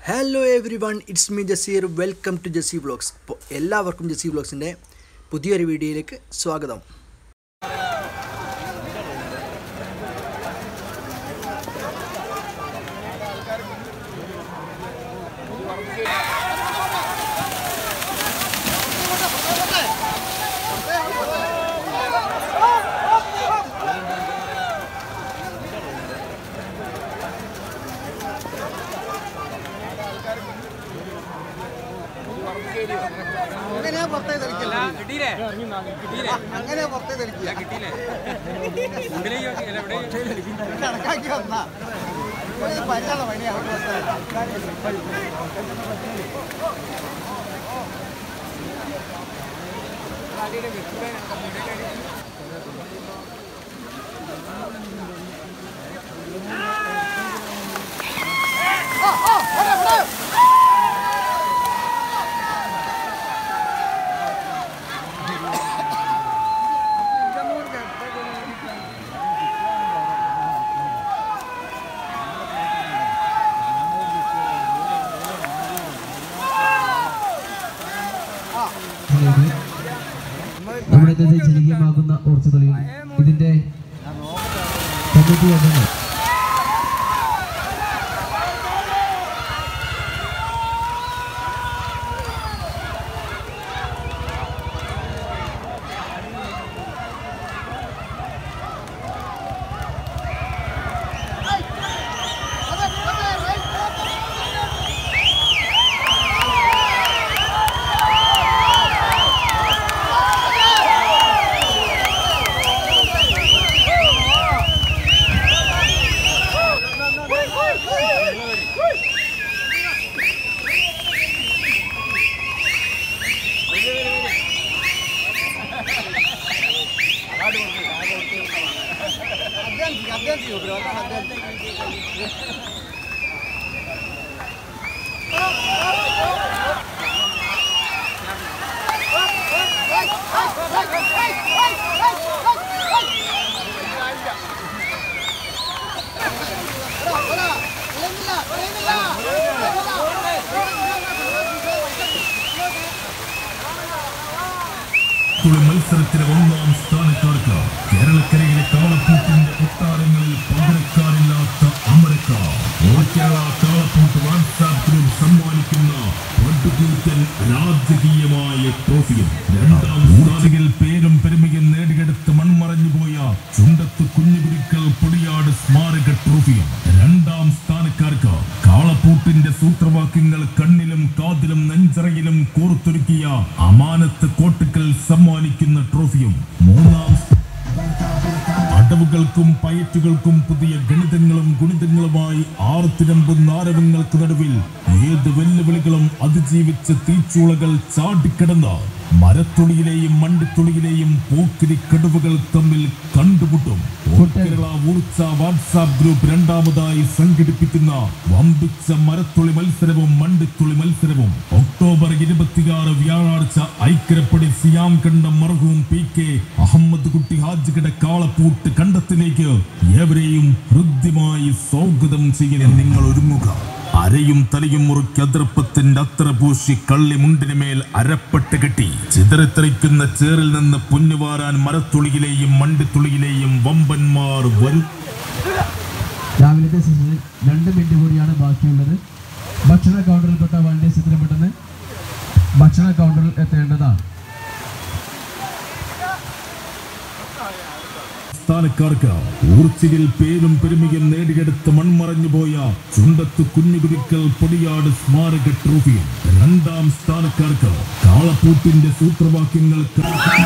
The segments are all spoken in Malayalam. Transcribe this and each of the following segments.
Hello everyone it's me Jaseer welcome to Jaseer vlogs അപ്പോൾ എല്ലാവർക്കും ജസീർ വ്ളോഗ്സിൻ്റെ പുതിയൊരു വീഡിയോയിലേക്ക് സ്വാഗതം അങ്ങനെ പുറത്തേ ധരിക്കില്ല കിട്ടിയില്ലേ കിട്ടിയില്ലേ അങ്ങനെ പുറത്തേ ധരിക്കില്ല കിട്ടിയില്ലേ ഉള്ളിലേക്ക് നോക്കി, അല്ല, ഇവിടെ കണക്കാക്കി വന്നാ പരിചയമുള്ള പണിയാണ് നമ്മുടെ ഇന്നത്തെ ജനകീയമാകുന്ന ഓർച്ചകളിൽ ഇതിന്റെ കമ്മിറ്റി അംഗങ്ങൾ അദ്ദേഹം ചെയ്യും അദ്ദേഹം ചെയ്യും ബ്രോ അതാണ് അദ്ദേഹം ചെയ്യും. തുളി മത്സരത്തിലെ ഒന്നാം സ്ഥാനക്കാർക്ക് കേരളക്കരയിലെ കാളപ്പൂട്ടിന്റെ കൊട്ടാരങ്ങളിൽ പകരക്കാരില്ലാത്ത അമരക്കാർ ഓൾ കേരള കാളപ്പൂട്ട് വാട്സാപ്പ് ഗ്രൂപ്പ് സമ്മാനിക്കുന്ന പടുകൂറ്റൻ രാജകീയമായ ട്രോഫിയും രണ്ടാം സ്ഥാനികൾ പേരും പെരുമയും നേടിയെടുത്ത് മൺമറഞ്ഞു പോയ ചുണ്ടത്ത് കുഞ്ഞുകുരുക്കൾ പൊടിയാട് സ്മാരക ട്രോഫിയും രണ്ടാം സ്ഥാനക്കാർക്ക് കാളപ്പൂട്ടിന്റെ സൂത്രവാക്യങ്ങൾ കണ്ണിലും കാതിലും നെഞ്ചറയിലും കോർത്തൊരുക്കിയ അമാനത്ത് കോട്ടുക്കൽ സമ്മാനിക്കുന്ന ട്രോഫിയും മൂന്നാം അടവുകൾക്കും പയറ്റുകൾക്കും പുതിയ ഗണിതങ്ങളും ഗുണിതങ്ങളുമായി ആർത്തിരമ്പുന്ന ആരവങ്ങൾക്ക് നടുവിൽ ഏത് വെല്ലുവിളികളും അതിജീവിച്ച് തീച്ചൂളകൾ ചാടിക്കിടന്ന് മരത്തുളിയിലെയും മണ്ടിത്തുളിയിലെയും പോക്കിരി കടുവകൾ തമ്മിൽ കണ്ടുമുട്ടും ഓൾ കേരള ഊർച്ച വാട്സാപ്പ് ഗ്രൂപ്പ് രണ്ടാമതായി സംഘടിപ്പിക്കുന്ന വമ്പിച്ച മരത്തുളി മത്സരവും മണ്ടിത്തുളി മത്സരവും ഒക്ടോബർ ഇരുപത്തിയാറ് വ്യാഴാഴ്ച ഐക്യരപ്പടി സിയാം കണ്ടം മർഹൂം പി കെ അഹമ്മദ് കുട്ടി ഹാജിയുടെ കാളപ്പൂട്ട് കണ്ടത്തിലേക്ക് ഏവരെയും ഹൃദ്യമായി സ്വാഗതം ചെയ്യുന്ന നിങ്ങൾ ഒരുങ്ങുക അരയും തലയും മുറുക്കി അതിർപ്പത്തിന്റെ അത്ര പൂശി കള്ളി മുണ്ടിന് മേൽ അരപ്പട്ട് കെട്ടി ചിതറിത്തെറിക്കുന്ന ചേറിൽ നിന്ന് പുഞ്ഞുവാരാൻ മരത്തുളിയിലെയും മണ്ടിത്തുളിയിലെയും വമ്പന്മാർ വരും രാവിലത്തെ സെഷനിൽ രണ്ട് മിനിറ്റ് കൂടിയാണ് ബാക്കിയുള്ളത് ഭക്ഷണ കൗണ്ടറിൽപ്പെട്ട വണ്ടി എത്രയും പെട്ടെന്ന് ഭക്ഷണ കൗണ്ടറിൽ എത്തേണ്ടതാണ് സ്ഥാനക്കാർക്ക് ഊർച്ചിലിൽ പേരും പെരുമയും നേടിയെടുത്ത് മൺമറഞ്ഞു പോയ ചുണ്ടത്ത് കുഞ്ഞുകുരുക്കൽ പൊടിയാട് സ്മാരക ട്രോഫിയും രണ്ടാം സ്ഥാനക്കാർക്ക് കാളപ്പൂട്ടിന്റെ സൂത്രവാക്യങ്ങൾക്ക്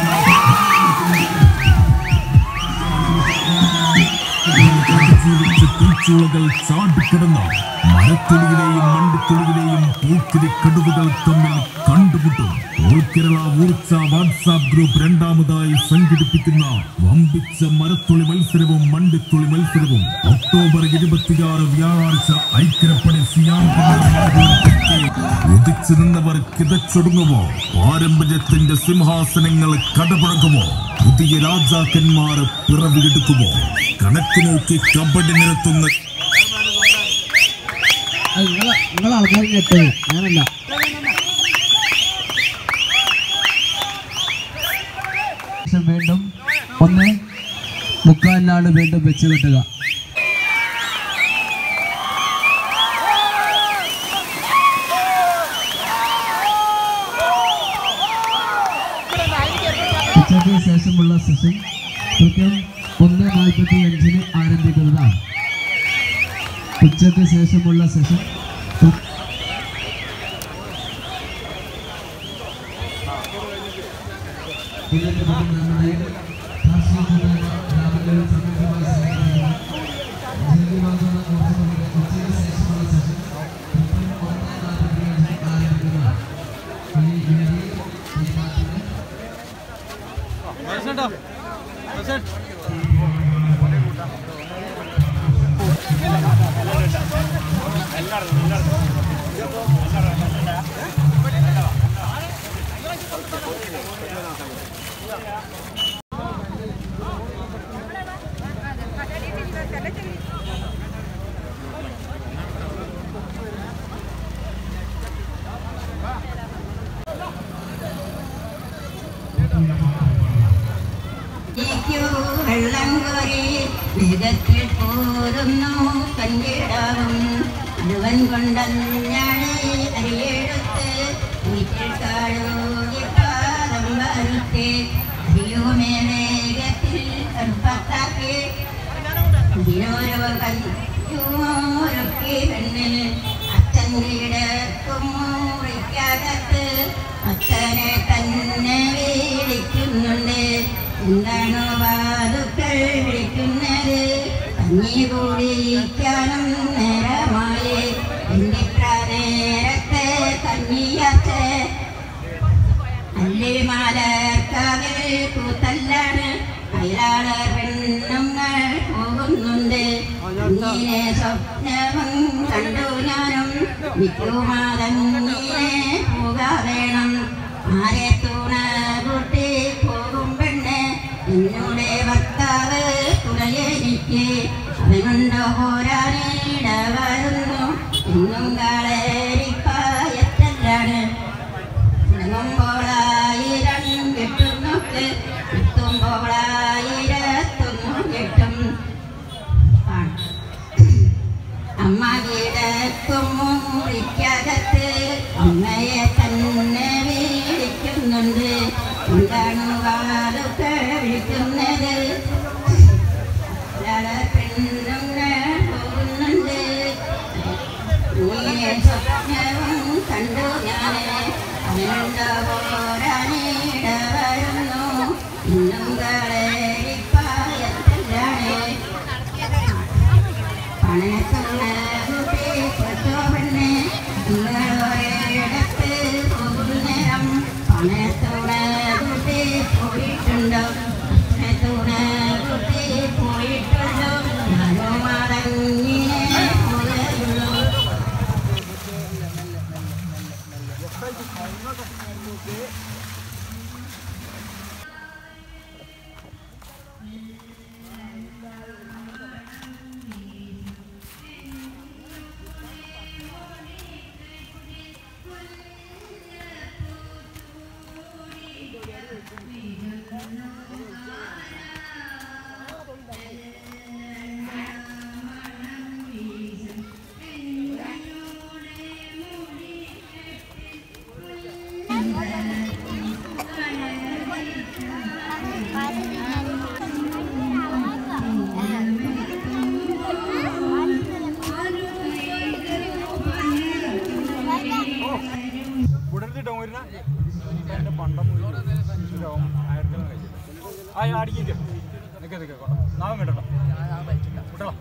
ജീവിച്ച തീച്ചൂളകൾ ചാടിക്കിടന്ന മരത്തുളിയിലെയും മണ്ടിത്തുളിയിലെയും പൂക്കിരി കടുവകൾ തമ്മിൽ കണ്ടുമുട്ടും ഓൾ കേരള ഊർച്ച വാട്സാപ്പ് ഗ്രൂപ്പ് രണ്ടാമതായി സംഘടിപ്പിക്കുന്ന വമ്പിച്ച മരത്തുളി മത്സരവും മണ്ടിത്തുളി മത്സരവും ഒക്ടോബർ ഇരുപത്തിയാറ് വ്യാഴാഴ്ച ഐക്യരപ്പടി സിയാം ഉദിച്ചു നിന്നവർ കിതച്ചൊടുങ്ങുമോ പാരമ്പര്യത്തിന്റെ സിംഹാസനങ്ങൾ കടപുഴകുമോ പുതിയ രാജാക്കന്മാർ പിറവിയെടുക്കുമോ കണക്ക് നോക്കി കബഡി നിരത്തുന്ന നിങ്ങളെ നിങ്ങളെ ആൾക്കാർ ഞെട്ടത് ഞാനല്ല ശേഷം വീണ്ടും ഒന്ന് മുക്കാലിനാണ് വീണ്ടും വെച്ച് കെട്ടുക ഉച്ചയ്ക്ക് ശേഷമുള്ള സെഷൻ കൃത്യം ഒന്ന് നാൽപ്പത്തി അഞ്ചിന് ആരംഭിക്കുന്നതാണ് ഉച്ചയ്ക്ക് ശേഷമുള്ള സെഷൻ കൃ- ഇതിന്റെ ഭാഗം നമ്മുടെ കാർഷിക ഗ്രാമങ്ങളിൽ സമഗ്രമായി സംഘടിപ്പിക്കുന്ന ജലവിഭാഗം കോഴ്സുകളുടെ ഉച്ചയ്ക്ക് ശേഷമുള്ള സെഷൻ കൃത്യം ഒന്ന് നാൽപ്പത്തി അഞ്ചിന് ആരംഭിക്കുന്നതാണ് ഈ വേദി ഈ നാട്ടിലെ വെള്ളം കോരി വേഗത്തിൽ പോരുന്നു കഞ്ചിടാവും മുഴുവൻ കൊണ്ടഞ്ഞാണ് അരിയെടുത്ത് വീട്ടിൽ കാഴൂരി പാദം വരുത്തി അരിയുമേ വേഗത്തിൽ കറുപ്പത്താക്കി ഇതിനോരോ കഞ്ഞൂരൊക്കെ പെണ്ണ് അച്ഛൻ്റെ ഇടക്കും മുറിക്കകത്ത് അച്ഛനെ തന്നെ വിളിക്കുന്നുണ്ട് എന്താണോ വാതുക്കൾ വിളിക്കുന്നത് കഞ്ഞി കുടിക്കാനും നേരമായി എൻ്റെ നേരത്തെ കഞ്ഞിയത്തെ അല്ലിമാലക്കാവിൽ കൂത്തല്ലാണ് അയാളെ പെണ്ണുങ്ങൾ പോകുന്നുണ്ട് നീനെ സ്വപ്നവും കണ്ടു ഞാനും വിക്കുമാതന്നെ പോകാ വേണം ആരെ തൂണ കൂട്ടി പോകും പെണ്ണ് എന്നോടെ ഭർത്താവ് തുണയെനിക്ക് അവനുണ്ടോ പോരാനിട വരുന്നു ഇന്നും കാളേരിപ്പായറ്റല്ലാണ് തുടങ്ങുമ്പോളായിരം കിട്ടുന്നൊക്കെ കിട്ടുമ്പോളായിരത്തൊന്നും കിട്ടും അമ്മ കിടക്കും മുറിക്കകത്ത് അമ്മയെ തന്നെ വിളിക്കുന്നുണ്ട് എന്താണ് വാതുക്കൾ വിളിക്കുന്നത് ഒരാളെ പെണ്ണുങ്ങൾ പോകുന്നുണ്ട് നീയെ സ്വപ്നവും കണ്ടു ഞാന് അവനുണ്ടോ പോരാനിട വരുന്നു ഇന്നും കളരിപ്പായത്തിലാണ് പണയത്തുള്ള കുട്ടി കൊച്ചോപെണ്ണെ നിങ്ങളൊരിടത്ത് പോകുന്നേരം പണയത്തുള്ള കുട്ടി പോയിട്ടുണ്ടോ പണയത്തുള്ള കുട്ടി പോയിട്ടുണ്ടോ ഞാനും അതങ്ങിനെ പോയുള്ളൂ വിടരുത്തിട്ടോ വരുന്ന എൻ്റെ പണ്ടം മുഴുവൻ ആയിരത്തി കഴിച്ചിട്ട് ആ അടിക്കില്ല നിൽക്ക നിൽക്ക നാളെ കേട്ടോ വിട്ടോ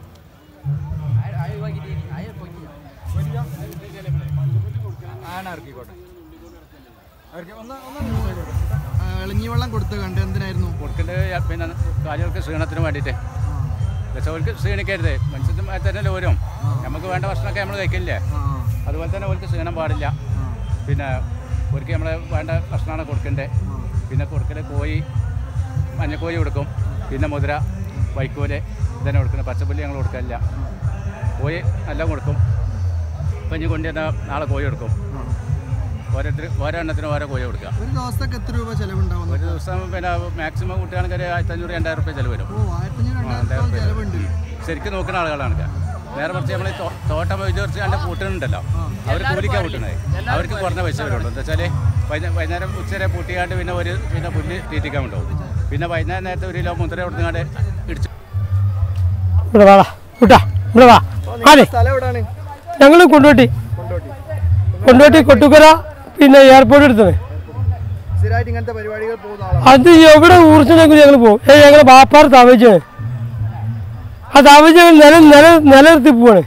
ആന ഇറക്കിക്കോട്ടെ ഇറക്കി ഒന്ന് ഒന്ന് ഇളഞ്ഞി വെള്ളം കൊടുത്ത് കണ്ട് എന്തിനായിരുന്നു കൊടുക്കേണ്ടത് പിന്നെ കാര്യങ്ങൾക്ക് ക്ഷീണത്തിന് വേണ്ടിയിട്ട് രസവർക്ക് ക്ഷീണിക്കരുത് മനുഷ്യത്തിന് തന്നെ വരും നമുക്ക് വേണ്ട ഭക്ഷണമൊക്കെ നമ്മൾ കഴിക്കില്ലേ അതുപോലെ തന്നെ അവർക്ക് ക്ഷീണം പാടില്ല പിന്നെ അവർക്ക് നമ്മൾ വേണ്ട ഭക്ഷണമാണ് കൊടുക്കേണ്ടത് പിന്നെ കൊടുക്കൽ കോഴി മഞ്ഞക്കോഴി കൊടുക്കും പിന്നെ മുതിര വൈക്കോല് ഇതന്നെ കൊടുക്കുന്നത് പച്ചപ്പുല്ല് ഞങ്ങൾ കൊടുക്കില്ല കോഴി എല്ലാം കൊടുക്കും ഇപ്പം ഇനി കൊണ്ടുവന്ന നാളെ കോഴി കൊടുക്കും ഓരോരുത്തർ ഓരോ എണ്ണത്തിന് ഓരോ കോഴി കൊടുക്കുക ഒരു ദിവസത്തേക്ക് എത്ര രൂപ ചെലവുണ്ടാവുന്നു ഒരു ദിവസം പിന്നെ മാക്സിമം കുട്ടികൾക്ക് ഒരു ആയിരത്തഞ്ഞൂറ് രണ്ടായിരം റുപ്യ ചിലവ് വരും ഓ ആയിരത്തഞ്ഞൂറ് രണ്ടായിരത്തോളം ചെലവുണ്ട് ശരിക്കും നോക്കുന്ന ആളുകളാണ് ഇത്. നേരെ കുറച്ച് നമ്മൾ തോട്ടം ഇത് കുറച്ച് കണ്ട പൂട്ടുന്നുണ്ടല്ലോ അവർ കൂലിക്കാണ് പൂട്ടുന്നത് അവർക്ക് കുറഞ്ഞ പൈസ വരുള്ളൂ എന്താ വെച്ചാൽ വൈകുന്നേരം ഉച്ചവരെ പൂട്ടിക്കാണ്ട് പിന്നെ ഒരു പിന്നെ പുല്ല് തീറ്റിക്കാൻ ഉണ്ടാവും പിന്നെ വൈകുന്നേരം നേരത്തെ ഒരു കിലോ മുദ്ര കൊടുത്തുകൊണ്ട് ഇടിച്ച് ഇവിടെ വാ കൂട്ടാ ഇവിടെ വാ അതെ സ്ഥലം എവിടെയാണ് ഞങ്ങൾ കൊണ്ടോട്ടി കൊണ്ടോട്ടി കൊണ്ടോട്ടി കൊട്ടുക്കര പിന്നെ എയർപോർട്ട് എടുത്തത് സ്ഥിരമായിട്ട് ഇങ്ങനത്തെ പരിപാടികൾ പോകുന്ന ആളാണ് അത് എവിടെ ഊർജ്ജനെങ്കിലും ഞങ്ങൾ പോകും ഏ ഞങ്ങൾ ബാപ്പാർ താമസിച്ചാണ് ആ താമസിച്ച് ഞങ്ങൾ നില നില നിലനിർത്തി പോവാണ്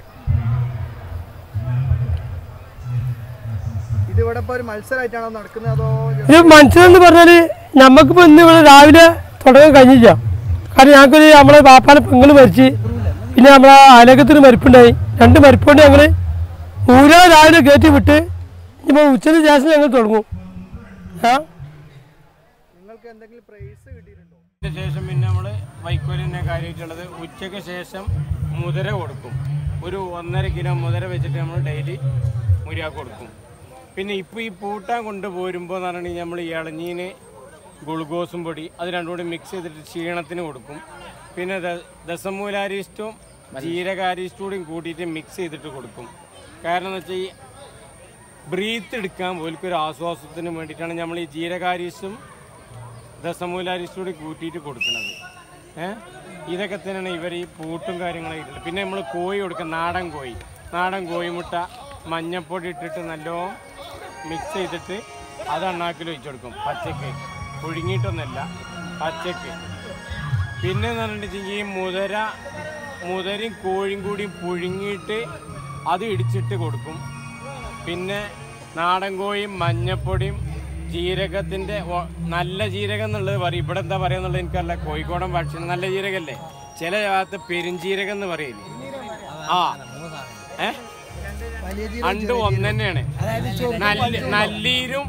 ഇത് ഇവിടെ ഇപ്പൊ ഒരു മത്സരമായിട്ടാണോ നടക്കുന്നത് അതോ ഇത് മനസ്സിലെന്ന് പറഞ്ഞാൽ നമുക്കിപ്പോൾ ഇന്ന് ഇവിടെ രാവിലെ തുടങ്ങാൻ കഴിഞ്ഞില്ല കാരണം ഞങ്ങൾക്കൊരു നമ്മളെ ബാപ്പാനെ പെങ്ങൾ മരിച്ച് പിന്നെ നമ്മളെ അയലക്കത്തിന് മരിപ്പുണ്ടായി രണ്ട് മരിപ്പുണ്ട് ഞങ്ങൾ ഊരാ രാവിലെ കയറ്റി വിട്ട് ഇപ്പോൾ ഉച്ചയ്ക്ക് ശേഷം ഞങ്ങൾ തുടങ്ങും ആ നിങ്ങൾക്ക് എന്തെങ്കിലും പ്രൈസ് കിട്ടിയിട്ടുണ്ടോ അതിന് ശേഷം പിന്നെ നമ്മൾ വൈക്കോലിനെ കാര്യമായിട്ടുള്ളത് ഉച്ചയ്ക്ക് ശേഷം മുതിര കൊടുക്കും ഒരു ഒന്നര കിലോ മുതിര വെച്ചിട്ട് നമ്മൾ ഡെയിലി മുരിയാക്ക് കൊടുക്കും പിന്നെ ഇപ്പോൾ ഈ പൂട്ടാൻ കൊണ്ടുപോരുമ്പോൾ എന്ന് പറഞ്ഞിട്ടുണ്ടെങ്കിൽ നമ്മൾ ഇളഞ്ഞീന് ഗുൾഗോസും പൊടി അത് രണ്ടും കൂടി മിക്സ് ചെയ്തിട്ട് ക്ഷീണത്തിന് കൊടുക്കും പിന്നെ ദ- ദശമൂലാരിസ്റ്റും ജീരകാരിസ്റ്റും കൂടി കൂട്ടിയിട്ട് മിക്സ് ചെയ്തിട്ട് കൊടുക്കും കാരണം എന്ന് വെച്ചാൽ ഈ ബ്രീത്ത് എടുക്കാൻ പോലും ഒരു ആശ്വാസത്തിന് വേണ്ടിയിട്ടാണ് നമ്മൾ ഈ ജീരകാരിസും ദശമൂലാരിസ്റ്റോട് കൂട്ടിയിട്ട് കൊടുക്കുന്നത് ഏ ഇതൊക്കെ തന്നെയാണ് ഇവർ ഈ പൂട്ടും കാര്യങ്ങളായിട്ടുള്ളത് പിന്നെ നമ്മൾ കോഴി കൊടുക്കുക നാടൻ കോഴി നാടൻ കോഴിമുട്ട മഞ്ഞപ്പൊടി ഇട്ടിട്ട് നല്ലോണം മിക്സ് ചെയ്തിട്ട് അത് അണ്ണാക്കിൽ ഒഴിച്ചു കൊടുക്കും പച്ചക്ക് പുഴുങ്ങിയിട്ടൊന്നുമല്ല പച്ചക്ക് പിന്നെ എന്ന് പറഞ്ഞിട്ടുണ്ടെങ്കിൽ ഈ മുതര മുതരയും കോഴിയും കൂടി പുഴുങ്ങിയിട്ട് അത് ഇടിച്ചിട്ട് കൊടുക്കും പിന്നെ നാടൻ കോഴിയും മഞ്ഞപ്പൊടിയും ജീരകത്തിൻ്റെ ഒ- നല്ല ജീരകം എന്നുള്ളത് പറയും ഇവിടെ എന്താ പറയുക എന്നുള്ളത് എനിക്കല്ല കോഴിക്കോടൻ ഭക്ഷണം നല്ല ജീരകല്ലേ ചില ഭാഗത്ത് പെരുംജീരകം എന്ന് പറയില്ലേ ആ ഏ രണ്ട് ഒന്ന് തന്നെയാണ് നല്ല നല്ലീരും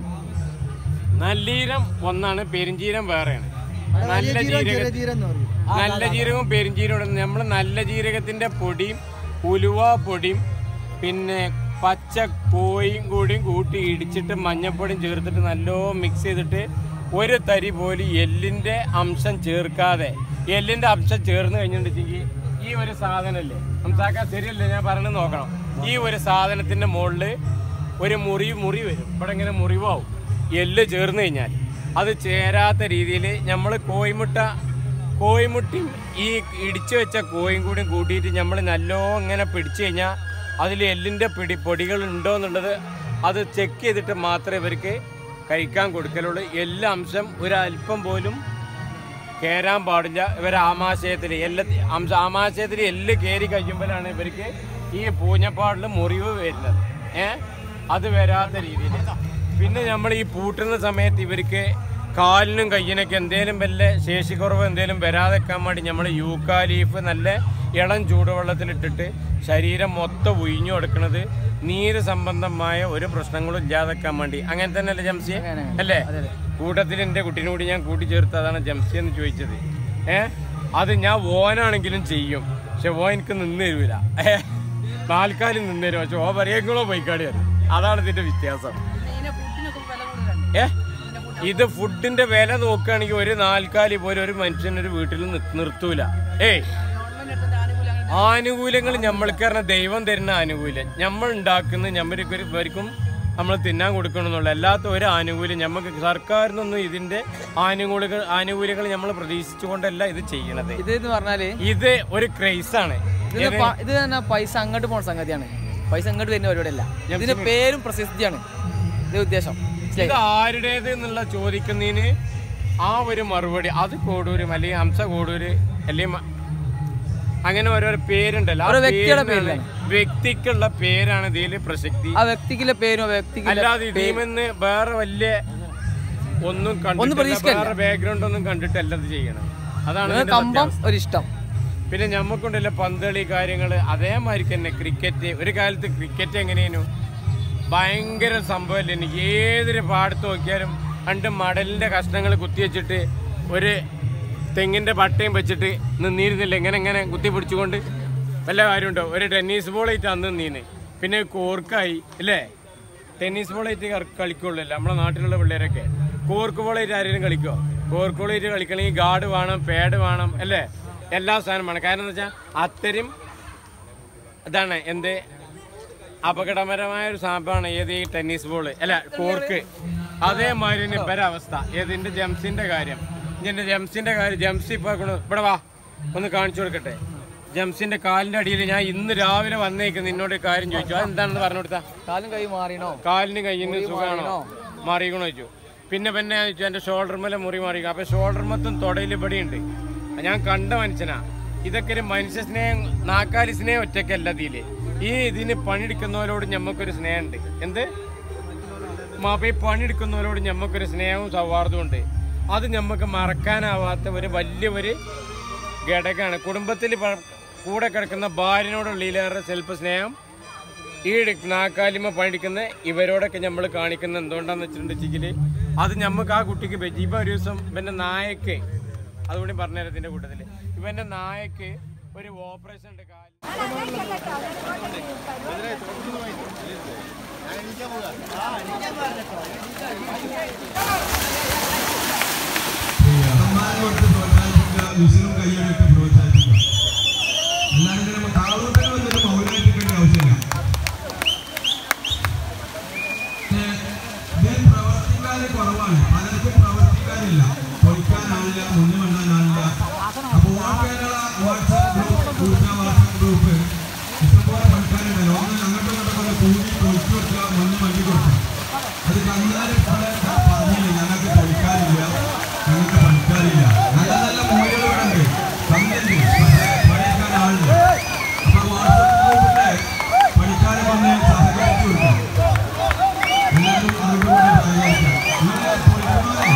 നല്ലീരം ഒന്നാണ് പെരുംജീരം വേറെയാണ് നല്ല ജീരക തീരം എന്ന് പറയും നല്ല ജീരകവും പെരുംജീരകവും നമ്മൾ നല്ല ജീരകത്തിന്റെ പൊടിയും ഉലുവ പൊടിയും പിന്നെ പച്ച കോയും കൂടിയും കൂട്ടി ഇടിച്ചിട്ട് മഞ്ഞപ്പൊടിയും ചേർത്തിട്ട് നല്ലോണം മിക്സ് ചെയ്തിട്ട് ഒരു തരി പോലും എല്ലിന്റെ അംശം ചേർക്കാതെ എല്ലിന്റെ അംശം ചേർന്ന് കഴിഞ്ഞിട്ടുണ്ടെങ്കിൽ ഈ ഒരു സാധനല്ലേ സംസാക്കാൻ ശരിയല്ലേ ഞാൻ പറഞ്ഞത് നോക്കണം ഈ ഒരു സാധനത്തിന്റെ മുകളിൽ ഒരു മുറി മുറി വരും ഇവിടെ ഇങ്ങനെ മുറിവാവും എല്ല് ചേർന്ന് കഴിഞ്ഞാൽ അത് ചേരാത്ത രീതിയിൽ നമ്മൾ കോയിമുട്ട കോയിമുട്ടിയും ഈ ഇടിച്ചു വെച്ച കോയും കൂടി കൂട്ടിയിട്ട് നമ്മൾ നല്ലോ ഇങ്ങനെ പിടിച്ചു കഴിഞ്ഞാൽ അതിൽ എല്ലിൻ്റെ പിടി പൊടികൾ ഉണ്ടോ എന്നുള്ളത് അത് ചെക്ക് ചെയ്തിട്ട് മാത്രമേ ഇവർക്ക് കഴിക്കാൻ കൊടുക്കലുള്ളൂ എല്ലാ അംശം ഒരു അല്പം പോലും കയറാൻ പാടില്ല ഇവർ ആമാശയത്തിൽ എല്ല അംശ ആമാശയത്തിൽ എല്ല് കയറി കഴിയുമ്പോഴാണ് ഇവർക്ക് ഈ പൂഞ്ഞപ്പാടിൽ മുറിവ് വരുന്നത് ഏ അത് വരാത്ത രീതിയിൽ പിന്നെ നമ്മൾ ഈ പൂട്ടുന്ന സമയത്ത് ഇവർക്ക് കാലിനും കയ്യിനൊക്കെ എന്തേലും വല്ല ശേഷിക്കുറവ് എന്തേലും വരാതെക്കാൻ വേണ്ടി നമ്മൾ യൂക്കാലീഫ് നല്ല ഇളം ചൂടുവെള്ളത്തിലിട്ടിട്ട് ശരീരം മൊത്തം ഉയിഞ്ഞു കൊടുക്കുന്നത് നീര് സംബന്ധമായ ഒരു പ്രശ്നങ്ങളും ഇല്ലാതെക്കാൻ വേണ്ടി അങ്ങനെ തന്നെ അല്ലേ ജംസിയെ അല്ലേ കൂട്ടത്തിൽ എൻ്റെ കുട്ടീനോട് ഞാൻ കൂട്ടിച്ചേർത്ത് അതാണ് ജംസി എന്ന് ചോദിച്ചത് ഏ അത് ഞാൻ ഓനാണെങ്കിലും ചെയ്യും പക്ഷെ ഓ എനിക്ക് നിന്ന് തരൂല ഏ നാൽക്കാലിൽ നിന്ന് തരും പക്ഷെ ഓ പറയെങ്കിലോ പോയിക്കാടി വരും അതാണ് ഇതിന്റെ വ്യത്യാസം ഏ ഇത് ഫുഡിന്റെ വില നോക്കുകയാണെങ്കിൽ ഒരു നാൽക്കാലി പോലെ ഒരു മനുഷ്യൻ ഒരു വീട്ടിൽ നി- നിർത്തൂല ഏയ് ആനുകൂല്യങ്ങൾ നമ്മൾക്ക് പറഞ്ഞ ദൈവം തരുന്ന ആനുകൂല്യം നമ്മൾ ഉണ്ടാക്കുന്ന ഞമ്മർക്ക് ഇവർക്കും നമ്മൾ തിന്നാൻ കൊടുക്കണമെന്നുള്ള അല്ലാത്ത ഒരു ആനുകൂല്യം നമുക്ക് സർക്കാരിൽ നിന്നൊന്നും ഇതിന്റെ ആനുകൂല്യങ്ങൾ ആനുകൂല്യങ്ങൾ നമ്മൾ പ്രതീക്ഷിച്ചുകൊണ്ടല്ല ഇത് ചെയ്യണത് ഇത് എന്ന് പറഞ്ഞാല് ഇത് ഒരു ക്രൈസാണ് ഇത് പ- ഇത് തന്നെ പൈസ അങ്ങോട്ട് പോണ സംഗതിയാണ് പൈസ അങ്ങോട്ട് വരുന്ന പരിപാടിയല്ല ഇതിന്റെ പേരും പ്രശസ്തിയാണ് ഇത് ഉദ്ദേശം ഇത് ആരുടേത് എന്നുള്ള ചോദിക്കുന്നതിന് ആ ഒരു മറുപടി അത് കോടൂരും അല്ലെങ്കിൽ ഹംസ കോടൂര് അല്ലെങ്കിൽ മ- അങ്ങനെ ഓരോ പേരുണ്ടല്ലോ ആ ഓരോ വ്യക്തിയുടെ പേരിനാണ് വ്യക്തിക്കുള്ള പേരാണ് ഇതിൽ പ്രസക്തി ആ വ്യക്തിക്കുള്ള പേരും ആ വ്യക്തിക്കുള്ള അല്ലാതെ ടീമെന്ന് വേറെ വലിയ ഒന്നും കണ്ടിട്ടില്ല പ്രതീക്ഷിക്കല്ല. വേറെ ബാക്ക്ഗ്രൗണ്ട് ഒന്നും കണ്ടിട്ടല്ല ഇത് ചെയ്യണം അതാണ് നിങ്ങൾക്ക് ഇതിന്റെ കമ്പം സത്യാവസ്ഥ. ഒരിഷ്ടം പിന്നെ ഞമ്മക്കുണ്ടല്ലോ പന്തളി കാര്യങ്ങൾ അതേമാതിരി തന്നെ ക്രിക്കറ്റ് ഒരു കാലത്ത് ക്രിക്കറ്റ് എങ്ങനെയായിരുന്നു ഭയങ്കര സംഭവമല്ലേ എനിക്ക് ഏതൊരു പാടത്ത് നോക്കിയാലും രണ്ട് മടലിന്റെ കഷ്ണങ്ങൾ കുത്തിവെച്ചിട്ട് ഒരു തെങ്ങിന്റെ പട്ടയും വെച്ചിട്ട് നിന്നിരുന്നില്ല ഇങ്ങനെ ഇങ്ങനെ കുത്തി പിടിച്ചുകൊണ്ട് വല്ല കാര്യമുണ്ടോ ഒരു ടെന്നീസ് ബോൾ ആയിട്ട് അന്ന് നീന്ന് പിന്നെ കോർക്കായി അല്ലേ ടെന്നീസ് ബോളായിട്ട് കളിക്കുള്ളൂ നമ്മളെ നാട്ടിലുള്ള പിള്ളേരൊക്കെ കോർക്ക് ബോളായിട്ട് ആരെങ്കിലും കളിക്കുമോ കോർക്ക് ബോളായിട്ട് കളിക്കണമെങ്കിൽ ഗാർഡ് വേണം പാഡ് വേണം അല്ലേ എല്ലാ സാധനം വേണം കാരണം എന്താ വെച്ചാൽ അത്തരം ഇതാണ് എന്ത് അപകടകരമായ ഒരു സാമ്പാണ് ഏത് ഈ ടെന്നീസ് ബോൾ അല്ല കോർക്ക് അതേമാതിരി തന്നെ ഇവരെ അവസ്ഥ ഏതിന്റെ ജംസിന്റെ കാര്യം ഇതിന്റെ ജംസിന്റെ കാര്യം ജംസ് ഇപ്പൊ കൊണ്ട് ഇവിടെ വാ ഒന്ന് കാണിച്ചു കൊടുക്കട്ടെ ജംസിന്റെ കാലിന്റെ അടിയിൽ ഞാൻ ഇന്ന് രാവിലെ വന്നേക്ക് നിന്നോട് ഒരു കാര്യം ചോദിച്ചു അതെന്താണെന്ന് പറഞ്ഞു കൊടുത്താ കാലും കൈ മാറിയണോ കാലിന് കയ്യിന് സുഖമാണോ മാറിക്കണോ ചോദിച്ചു പിന്നെ പിന്നെ ചോദിച്ചു എൻ്റെ ഷോൾഡർ മേലെ മുറി മാറി അപ്പൊ ഷോൾഡർ മൊത്തം തൊടയിൽ ഇവിടെ ഉണ്ട് ഞാൻ കണ്ട മനുഷ്യനാ ഇതൊക്കെ ഒരു മനുഷ്യ സ്നേഹം നാക്കാലി സ്നേഹം ഒറ്റയ്ക്കല്ല ഇതില് ഈ ഇതിന് പണിയെടുക്കുന്നവരോട് ഞമ്മക്കൊരു സ്നേഹമുണ്ട് എന്ത് മാപ്പ ഈ പണിയെടുക്കുന്നവരോട് ഞമ്മക്കൊരു സ്നേഹവും സൗഹാർദ്ദവും ഉണ്ട് അത് ഞമ്മക്ക് മറക്കാനാവാത്ത ഒരു വലിയ ഒരു ഘടകമാണ് കുടുംബത്തിൽ പ- കൂടെ കിടക്കുന്ന ഭാര്യനോടുള്ളിലേറെ ചിലപ്പോൾ സ്നേഹം ഈ ഇട- നാക്കാലിമ പണിക്കുന്ന ഇവരോടൊക്കെ നമ്മൾ കാണിക്കുന്ന എന്തുകൊണ്ടാന്ന് വെച്ചിട്ടുണ്ടെങ്കിൽ അത് നമുക്ക് ആ കുട്ടിക്ക് പറ്റി ഇപ്പൊ ഒരു ദിവസം ഇവന്റെ നായക്ക് അതുകൂടി പറഞ്ഞുതരാം ഇതിന്റെ കൂട്ടത്തിൽ ഇവന്റെ നായക്ക് ഒരു ഓപ്പറേഷൻ ഉണ്ട് കാലിൽ അമ്മമാരോട് പ്രോത്സാഹിപ്പിക്കുക വിസിലും കൈയ്യടിയിട്ട് പ്രോത്സാഹിപ്പിക്കുക അല്ലാണ്ട് നമ്മൾ താളൂട്ടിൽ വന്നിട്ട് മൗനായിട്ടിക്കേണ്ട ആവശ്യമില്ല പക്ഷേ ഇതിൽ പ്രവർത്തിക്കാൻ കുറവാണ് പലർക്കും പ്രവർത്തിക്കാനില്ല പൊളിക്കാനാളില്ല മുന്നിൽ മണ്ണാനാളില്ല അപ്പോൾ ഓൾ കേരള വാട്സാപ്പ് ഗ്രൂപ്പ് ഊർജ വാട്സാപ്പ് ഗ്രൂപ്പ് ഇഷ്ടംപോലെ പണിക്കാരുണ്ടല്ലോ ഒന്ന് അങ്ങോട്ടും ഇങ്ങോട്ടും ഒന്ന് കൂടി പൊളിച്ചു കൊടുക്കുക മുന്നിൽ വണ്ടി കൊടുക്കുക അത് കന്നാലും പറഞ്ഞില്ല ഞങ്ങൾക്ക് പൊളിക്കാനില്ല ഞങ്ങൾക്ക് പണിക്കാറില്ല നല്ല നല്ല മൂല്യങ്ങൾ ഇവിടെ ഉണ്ട് കമ്പനി പണിയെടുക്കാൻ ആളുണ്ട് അപ്പൊ വാട്സാപ്പ് ഗ്രൂപ്പിലെ പണിക്കാരെ വന്ന് സഹകരിച്ചു കൊടുക്കാം എല്ലാവരും അതുകൊണ്ട് സഹകരിക്കാം ഇങ്ങനെ പൊളിക്കുന്നവരെ